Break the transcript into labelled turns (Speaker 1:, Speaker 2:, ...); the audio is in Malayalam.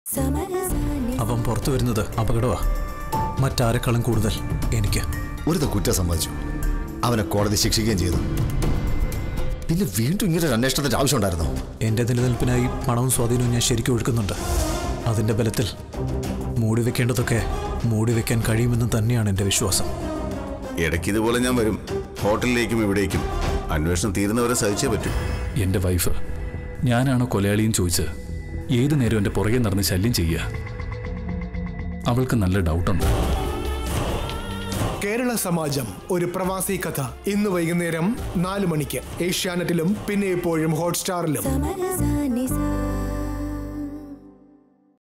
Speaker 1: അവൻ പുറത്തു വരുന്നത് അപകടമാ മറ്റാരെക്കാളും കൂടുതൽ എനിക്ക്
Speaker 2: ഒരു കുറ്റം സമ്മതിച്ചു അവനെ കോടതി ശിക്ഷിക്കുകയും ചെയ്തു പിന്നെ വീണ്ടും ഇങ്ങനെ ഒരു അന്വേഷണത്തിന്റെ ആവശ്യമുണ്ടായിരുന്നോ
Speaker 1: എന്റെ നിലനിൽപ്പിനായി പണവും സ്വാധീനവും ഞാൻ ശരിക്കും ഒഴുക്കുന്നുണ്ട് അതിന്റെ ബലത്തിൽ മൂടി വെക്കേണ്ടതൊക്കെ മൂടി വെക്കാൻ കഴിയുമെന്ന് തന്നെയാണ് എന്റെ വിശ്വാസം
Speaker 3: ഇടയ്ക്ക് ഇതുപോലെ ഞാൻ വരും ഹോട്ടലിലേക്കും ഇവിടേക്കും അന്വേഷണം തീരുന്നവരെ സഹിച്ചേ പറ്റൂ
Speaker 4: എൻ്റെ വൈഫ് ഞാനാണോ കൊലയാളിയും ചോദിച്ച് ഏതു നേരം എൻ്റെ പുറകെ നടന്ന് ശല്യം ചെയ്യുക അവൾക്ക് നല്ല ഡൗട്ടുണ്ട്
Speaker 5: കേരള സമാജം ഒരു പ്രവാസി കഥ ഇന്ന് വൈകുന്നേരം നാല് മണിക്ക് ഏഷ്യാനെറ്റിലും പിന്നെ എപ്പോഴും ഹോട്ട്സ്റ്റാറിലും
Speaker 6: സമരസ